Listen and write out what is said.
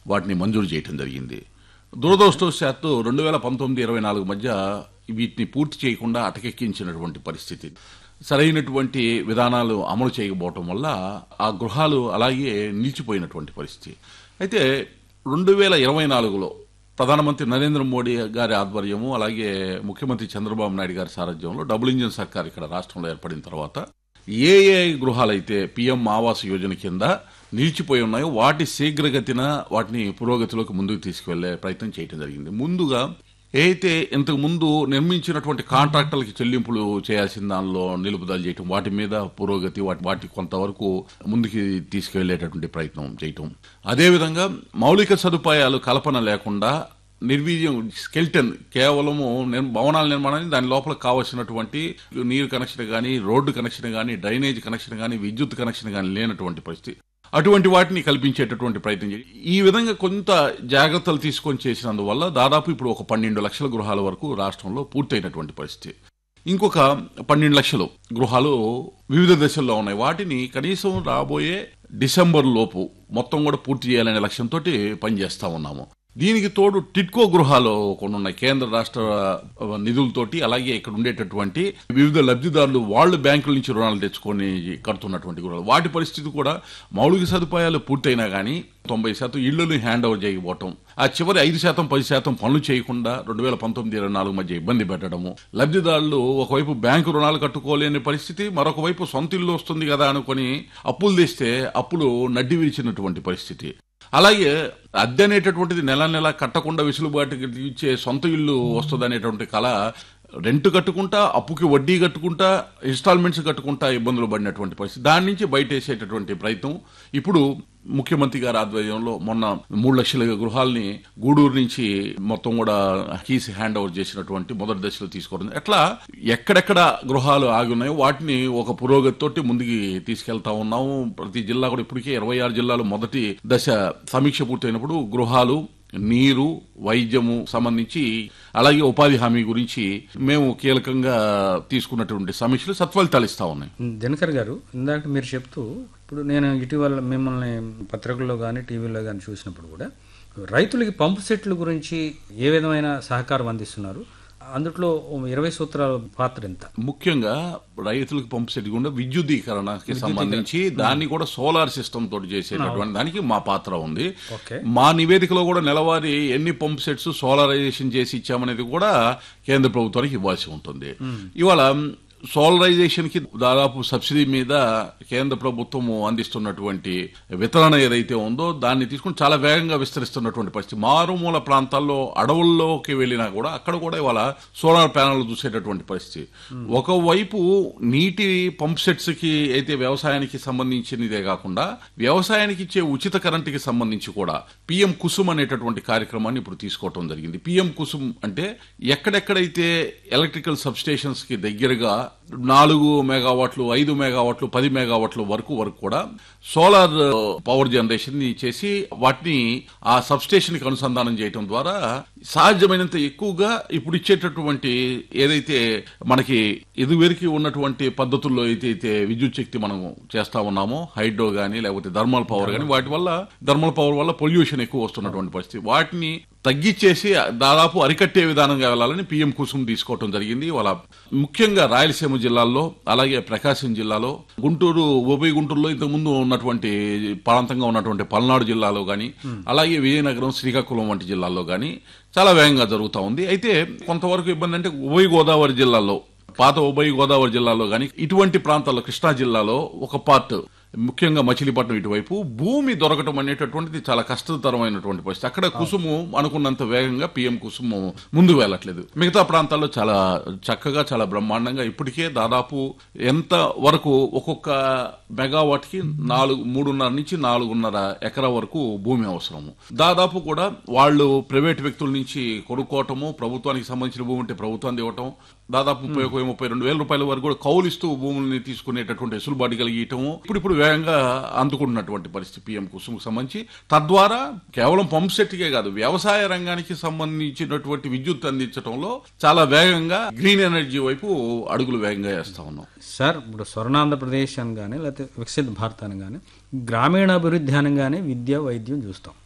వాటిని మంజూరు చేయటం జరిగింది దురదృష్టవశాత్తు రెండు వేల పంతొమ్మిది ఇరవై నాలుగు మధ్య వీటిని పూర్తి చేయకుండా అటకెక్కించినటువంటి పరిస్థితి సరైనటువంటి విధానాలు అమలు చేయకపోవటం వల్ల ఆ గృహాలు అలాగే నిలిచిపోయినటువంటి పరిస్థితి అయితే రెండు వేల ఇరవై నాలుగులో ప్రధానమంత్రి నరేంద్ర మోడీ గారి ఆధ్వర్యము అలాగే ముఖ్యమంత్రి చంద్రబాబు నాయుడు గారి సారథ్యంలో డబుల్ ఇంజిన్ సర్కార్ ఇక్కడ రాష్ట్రంలో ఏర్పడిన తర్వాత ఏ ఏ గృహాలైతే పిఎం ఆవాస్ యోజన కింద నిలిచిపోయి ఉన్నాయో వాటి శీఘ్రగతిన వాటిని పురోగతిలోకి ముందుకు తీసుకువెళ్లే ప్రయత్నం చేయడం జరిగింది ముందుగా అయితే ఇంతకు ముందు నిర్మించినటువంటి కాంట్రాక్టర్లకి చెల్లింపులు చేయాల్సిన దానిలో నిలుపుదల చేయటం వాటి మీద పురోగతి వాటి వాటి కొంతవరకు ముందుకి తీసుకువెళ్లేటటువంటి ప్రయత్నం చేయటం అదేవిధంగా మౌలిక సదుపాయాలు కల్పన లేకుండా నిర్వీర్యం స్కెల్టన్ కేవలము నిర్- భవనాల నిర్మాణానికి దాని లోపల కావాల్సినటువంటి నీరు కనెక్షన్ కానీ రోడ్డు కనెక్షన్ కానీ డ్రైనేజ్ కనెక్షన్ కానీ విద్యుత్ కనెక్షన్ కానీ లేనటువంటి పరిస్థితి అటువంటి వాటిని కల్పించేటటువంటి ప్రయత్నం చేయాలి ఈ విధంగా కొంత జాగ్రత్తలు తీసుకొని చేసినందువల్ల దాదాపు ఇప్పుడు ఒక పన్నెండు లక్షల గృహాల వరకు రాష్ట్రంలో పూర్తయినటువంటి పరిస్థితి ఇంకొక పన్నెండు లక్షలు గృహాలు వివిధ దశల్లో ఉన్నాయి వాటిని కనీసం రాబోయే డిసెంబర్ లోపు మొత్తం కూడా పూర్తి చేయాలనే లక్ష్యంతో పనిచేస్తా ఉన్నాము దీనికి తోడు టిట్కో గృహాలు కొన్ని ఉన్నాయి కేంద్ర రాష్ట్ర నిధులతోటి అలాగే ఇక్కడ ఉండేటటువంటి వివిధ లబ్ధిదారులు వాళ్ళు బ్యాంకుల నుంచి రుణాలు తెచ్చుకొని కడుతున్నటువంటి గృహాలు వాటి పరిస్థితి కూడా మౌలిక సదుపాయాలు పూర్తయినా కానీ తొంభై శాతం ఇళ్లను హ్యాండ్ ఓవర్ చేయకపోవటం ఆ చివరి ఐదు శాతం పది శాతం పనులు చేయకుండా రెండు వేల పంతొమ్మిది ఇరవై నాలుగు మధ్య ఇబ్బంది పెట్టడము లబ్ధిదారులు ఒకవైపు బ్యాంకు రుణాలు కట్టుకోలేని పరిస్థితి మరొక వైపు సొంత ఇల్లు వస్తుంది కదా అనుకొని అప్పులు తెస్తే అప్పులు నడ్డి విరిచినటువంటి పరిస్థితి అలాగే అద్దె అనేటటువంటిది నెల నెల కట్టకుండా వెసులుబాటుకి ఇచ్చే సొంత ఇల్లు వస్తుంది అనేటువంటి కళ రెంట్ కట్టుకుంటా అప్పుకి వడ్డీ కట్టుకుంటా ఇన్స్టాల్మెంట్స్ కట్టుకుంటా ఇబ్బందులు పడినటువంటి పరిస్థితి దాని నుంచి బయటేసేటటువంటి ప్రయత్నం ఇప్పుడు ముఖ్యమంత్రి గారి ఆధ్వర్యంలో మొన్న మూడు లక్షల గృహాలని గూడూరు నుంచి మొత్తం కూడా కీస్ హ్యాండ్ ఓవర్ చేసినటువంటి మొదటి దశలో తీసుకోవడం అట్లా ఎక్కడెక్కడ గృహాలు ఆగి ఉన్నాయో వాటిని ఒక పురోగతితోటి ముందుకి తీసుకెళ్తా ఉన్నాము ప్రతి జిల్లా కూడా ఇప్పటికే ఇరవై ఆరు జిల్లాలు మొదటి దశ సమీక్ష పూర్తయినప్పుడు గృహాలు నీరు వైద్యము సంబంధించి అలాగే ఉపాధి హామీ గురించి మేము కీలకంగా తీసుకున్నటువంటి సమీక్షలు సత్ఫలితాలు ఇస్తా ఉన్నాయి దినకర్ గారు ఇందాక మీరు చెప్తూ ఇప్పుడు నేను ఇటీవల మిమ్మల్ని పత్రికల్లో కానీ టీవీలో కానీ చూసినప్పుడు కూడా రైతులకి పంపు సెట్ల గురించి ఏ విధమైన సహకారం అందిస్తున్నారు అందులో ఇరవై సూత్రాల పాత్ర ఎంత ముఖ్యంగా రైతులకు పంపు సెట్ గుండా విద్యుదీకరణకి సంబంధించి దాన్ని కూడా సోలార్ సిస్టమ్ తోటి చేసేటటువంటి దానికి మా పాత్ర ఉంది ఓకే మా నివేదికలో కూడా నెలవారీ ఎన్ని పంప్ సెట్స్ సోలారైజేషన్ చేసి ఇచ్చామనేది కూడా కేంద్ర ప్రభుత్వానికి ఇవ్వాల్సి ఉంటుంది ఇవాళ సోలరైజేషన్ కి దాదాపు సబ్సిడీ మీద కేంద్ర ప్రభుత్వం అందిస్తున్నటువంటి వితరణ ఏదైతే ఉందో దాన్ని తీసుకుని చాలా వేగంగా విస్తరిస్తున్నటువంటి పరిస్థితి మారుమూల ప్రాంతాల్లో అడవుల్లోకి వెళ్ళినా కూడా అక్కడ కూడా ఇవాళ సోలార్ ప్యానల్ చూసేటటువంటి పరిస్థితి ఒకవైపు నీటి పంప్ సెట్స్ కి అయితే వ్యవసాయానికి సంబంధించినదే కాకుండా వ్యవసాయానికి ఇచ్చే ఉచిత కరెంటుకి సంబంధించి కూడా పిఎం కుసుమ్ అనేటటువంటి కార్యక్రమాన్ని ఇప్పుడు తీసుకోవటం జరిగింది పిఎం కుసుమ్ అంటే ఎక్కడెక్కడైతే ఎలక్ట్రికల్ సబ్ స్టేషన్స్ కి దగ్గరగా నాలుగు మెగావాట్లు ఐదు మెగావాట్లు పది మెగావాట్ల వరకు వరకు కూడా సోలార్ పవర్ జనరేషన్ ని చేసి వాటిని ఆ సబ్ స్టేషన్ కి అనుసంధానం చేయటం ద్వారా సాధ్యమైనంత ఎక్కువగా ఇప్పుడు ఇచ్చేటటువంటి ఏదైతే మనకి ఇదివరకు ఉన్నటువంటి పద్ధతుల్లో అయితే అయితే విద్యుత్ శక్తి మనం చేస్తా ఉన్నామో హైడ్రో గానీ లేకపోతే థర్మల్ పవర్ గానీ వాటి వల్ల థర్మల్ పవర్ వల్ల పొల్యూషన్ ఎక్కువ వస్తున్నటువంటి పరిస్థితి వాటిని తగ్గించేసి దాదాపు అరికట్టే విధానంగా వెళ్ళాలని పిఎం కుసుమ్ తీసుకోవటం జరిగింది వాళ్ళ ముఖ్యంగా రాయలసీమ జిల్లాల్లో అలాగే ప్రకాశం జిల్లాలో గుంటూరు ఉభయ గుంటూరులో ఇంతకు ముందు ఉన్నటువంటి ప్రాంతంగా ఉన్నటువంటి పల్నాడు జిల్లాలో గాని అలాగే విజయనగరం శ్రీకాకుళం వంటి జిల్లాల్లో గాని చాలా వేగంగా జరుగుతూ ఉంది అయితే కొంతవరకు ఇబ్బంది అంటే ఉభయ గోదావరి జిల్లాలో పాత ఉభయ గోదావరి జిల్లాలో గాని ఇటువంటి ప్రాంతాల్లో కృష్ణా జిల్లాలో ఒక పార్ట్ ముఖ్యంగా మచిలీపట్నం ఇటువైపు భూమి దొరకటం అనేటటువంటిది చాలా కష్టతరమైనటువంటి పరిస్థితి అక్కడ కుసుము అనుకున్నంత వేగంగా పిఎం కుసుము ముందు వెళ్ళట్లేదు మిగతా ప్రాంతాల్లో చాలా చక్కగా చాలా బ్రహ్మాండంగా ఇప్పటికే దాదాపు ఎంత వరకు ఒక్కొక్క మెగావాట్ కి నాలుగు మూడున్నర నుంచి నాలుగున్నర ఎకరా వరకు భూమి అవసరము దాదాపు కూడా వాళ్ళు ప్రైవేట్ వ్యక్తుల నుంచి కొనుక్కోవటము ప్రభుత్వానికి సంబంధించిన భూమి ఉంటే ప్రభుత్వాన్ని ఇవ్వటం దాదాపు ముప్పై ఒక ముప్పై రెండు వేల రూపాయల వరకు కూడా కౌలిస్తూ భూముల్ని తీసుకునేటటువంటి వెసులుబాటు కలిగటము ఇప్పుడు ఇప్పుడు వేగంగా అందుకుంటున్నటువంటి పరిస్థితి పిఎం కుసుమ్ సంబంధించి తద్వారా కేవలం పంప్ సెట్కే కాదు వ్యవసాయ రంగానికి సంబంధించినటువంటి విద్యుత్ అందించడంలో చాలా వేగంగా గ్రీన్ ఎనర్జీ వైపు అడుగులు వేగంగా వేస్తా ఉన్నాం సార్ ఇప్పుడు స్వర్ణాంధ్రప్రదేశ్ అని కానీ లేకపోతే వికసిత భారత్ అని కానీ గ్రామీణాభివృద్ధి అనగానే విద్య వైద్యం చూస్తాం